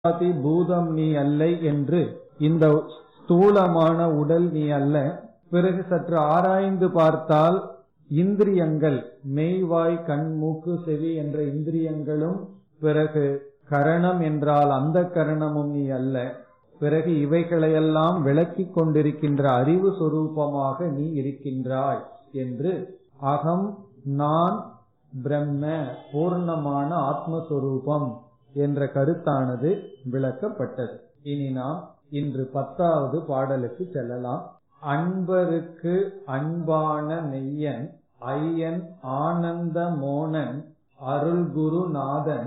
ஆதி பூதம் நீ அல்லை என்று இந்த ஸ்தூலமான உடல் நீ அல்ல பிறகு சற்று ஆராய்ந்து பார்த்தால் இந்திரியங்கள் மெய்வாய் கண் மூக்கு செவி என்ற இந்திரியங்களும் பிறகு கரணம் என்றால் அந்த கரணமும் நீ அல்ல பிறகு இவைகளையெல்லாம் விளக்கிக் கொண்டிருக்கின்ற அறிவு சொரூபமாக நீ இருக்கின்றாய் என்று அகம் நான் பிரம்ம பூர்ணமான ஆத்மஸ்வரூபம் என்ற கருத்தானது விளக்கப்பட்டது இனி நாம் இன்று பத்தாவது பாடலுக்கு செல்லலாம் அன்பருக்கு அன்பான மெய்யன் ஐயன் ஆனந்த மோனன் அருள்குருநாதன்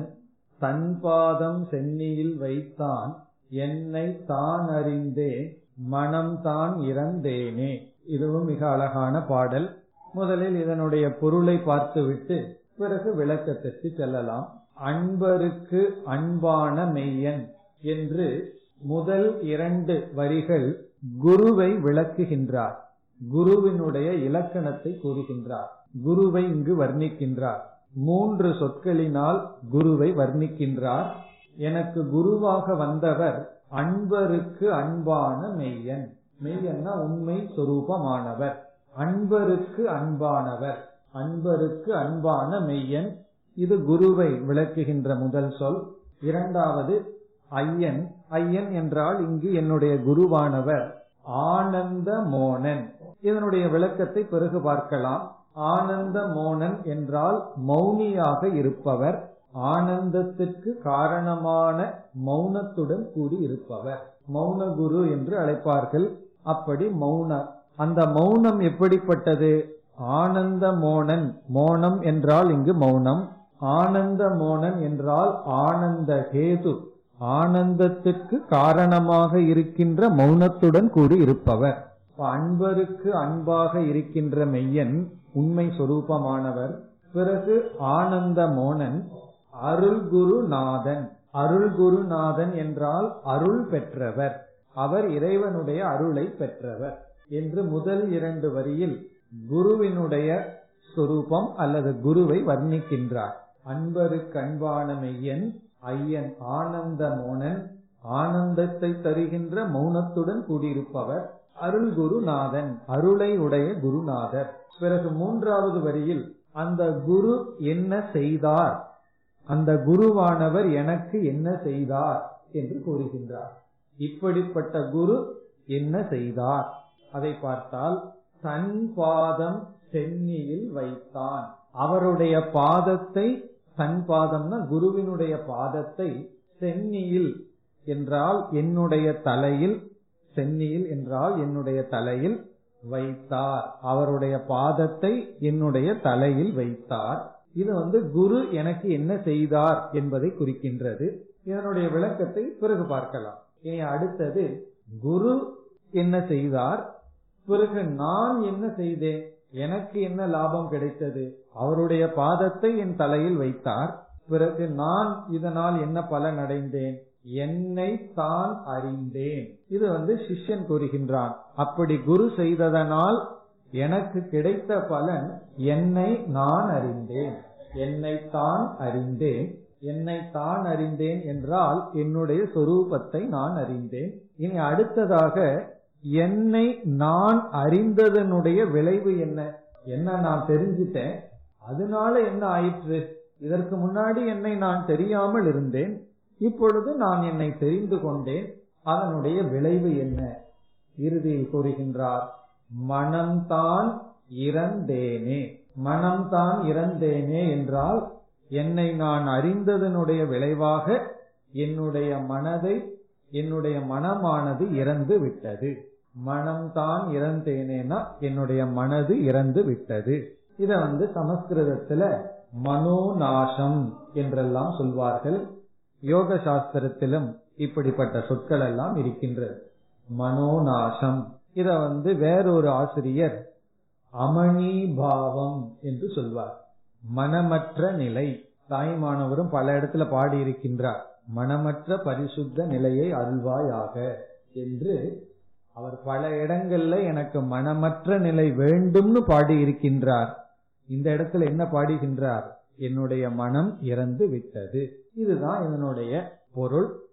தன்பாதம் சென்னியில் வைத்தான் என்னை தான் அறிந்தேன் மனம்தான் இறந்தேனே இதுவும் மிக அழகான பாடல் முதலில் இதனுடைய பொருளை பார்த்துவிட்டு பிறகு விளக்கத்திற்கு செல்லலாம் அன்பருக்கு அன்பான மெய்யன் என்று முதல் இரண்டு வரிகள் குருவை விளக்குகின்றார் குருவினுடைய இலக்கணத்தை கூறுகின்றார் குருவை இங்கு வர்ணிக்கின்றார் மூன்று சொற்களினால் குருவை வர்ணிக்கின்றார் எனக்கு குருவாக வந்தவர் அன்பருக்கு அன்பான மெய்யன் மெய்யன்னா உண்மை சொரூபமானவர் அன்பருக்கு அன்பானவர் அன்பருக்கு அன்பான மெய்யன் இது குருவை விளக்குகின்ற முதல் சொல் இரண்டாவது ஐயன் ஐயன் என்றால் இங்கு என்னுடைய குருவானவர் ஆனந்த மோனன் இதனுடைய விளக்கத்தை பிறகு பார்க்கலாம் ஆனந்த மோனன் என்றால் மௌனியாக இருப்பவர் ஆனந்தத்திற்கு காரணமான மௌனத்துடன் கூடி இருப்பவர் மௌன குரு என்று அழைப்பார்கள் அப்படி மௌன அந்த மௌனம் எப்படிப்பட்டது ஆனந்த மோனன் மோனம் என்றால் இங்கு மௌனம் ஆனந்த மோனன் என்றால் ஆனந்த கேது ஆனந்தத்திற்கு காரணமாக இருக்கின்ற மௌனத்துடன் கூடி இருப்பவர் அன்பருக்கு அன்பாக இருக்கின்ற மெய்யன் உண்மை சொரூபமானவர் பிறகு ஆனந்த மோனன் அருள் குருநாதன் அருள் குருநாதன் என்றால் அருள் பெற்றவர் அவர் இறைவனுடைய அருளை பெற்றவர் என்று முதல் இரண்டு வரியில் குருவினுடைய சொரூபம் அல்லது குருவை வர்ணிக்கின்றார் அன்பருக்கு அன்பான மெய்யன் ஐயன் ஆனந்த மோனன் ஆனந்தத்தை தருகின்ற மௌனத்துடன் கூடியிருப்பவர் அருள் குருநாதன் அருளை உடைய குருநாதர் பிறகு மூன்றாவது வரியில் அந்த குரு என்ன செய்தார் அந்த குருவானவர் எனக்கு என்ன செய்தார் என்று கூறுகின்றார் இப்படிப்பட்ட குரு என்ன செய்தார் அதை பார்த்தால் தன் பாதம் சென்னியில் வைத்தான் அவருடைய பாதத்தை தன் பாதம்னா குருவினுடைய பாதத்தை சென்னியில் என்றால் என்னுடைய தலையில் சென்னியில் என்றால் என்னுடைய தலையில் வைத்தார் அவருடைய பாதத்தை என்னுடைய தலையில் வைத்தார் இது வந்து குரு எனக்கு என்ன செய்தார் என்பதை குறிக்கின்றது இதனுடைய விளக்கத்தை பிறகு பார்க்கலாம் இனி அடுத்தது குரு என்ன செய்தார் பிறகு நான் என்ன செய்தேன் எனக்கு என்ன லாபம் கிடைத்தது அவருடைய பாதத்தை என் தலையில் வைத்தார் பிறகு நான் இதனால் என்ன பலன் அடைந்தேன் என்னை தான் அறிந்தேன் இது வந்து சிஷ்யன் கூறுகின்றான் அப்படி குரு செய்ததனால் எனக்கு கிடைத்த பலன் என்னை நான் அறிந்தேன் என்னை தான் அறிந்தேன் என்னை தான் அறிந்தேன் என்றால் என்னுடைய சொரூபத்தை நான் அறிந்தேன் இனி அடுத்ததாக என்னை நான் அறிந்ததனுடைய விளைவு என்ன என்ன நான் தெரிஞ்சிட்டேன் அதனால என்ன ஆயிற்று இதற்கு முன்னாடி என்னை நான் தெரியாமல் இருந்தேன் இப்பொழுது நான் என்னை தெரிந்து கொண்டேன் அதனுடைய விளைவு என்ன இறுதியில் கூறுகின்றார் மனம்தான் இறந்தேனே மனம்தான் இறந்தேனே என்றால் என்னை நான் அறிந்ததனுடைய விளைவாக என்னுடைய மனதை என்னுடைய மனமானது இறந்து விட்டது மனம்தான் இறந்தேனேனா என்னுடைய மனது இறந்து விட்டது இத வந்து சமஸ்கிருதத்துல மனோநாசம் என்றெல்லாம் சொல்வார்கள் யோக சாஸ்திரத்திலும் இப்படிப்பட்ட சொற்கள் எல்லாம் இருக்கின்றது மனோநாசம் இத வந்து வேறொரு ஆசிரியர் அமணிபாவம் என்று சொல்வார் மனமற்ற நிலை தாய்மானவரும் பல இடத்துல பாடியிருக்கின்றார் மனமற்ற பரிசுத்த நிலையை அருள்வாயாக என்று அவர் பல இடங்கள்ல எனக்கு மனமற்ற நிலை வேண்டும்னு பாடி இருக்கின்றார் இந்த இடத்துல என்ன பாடுகின்றார் என்னுடைய மனம் இறந்து விட்டது இதுதான் இதனுடைய பொருள்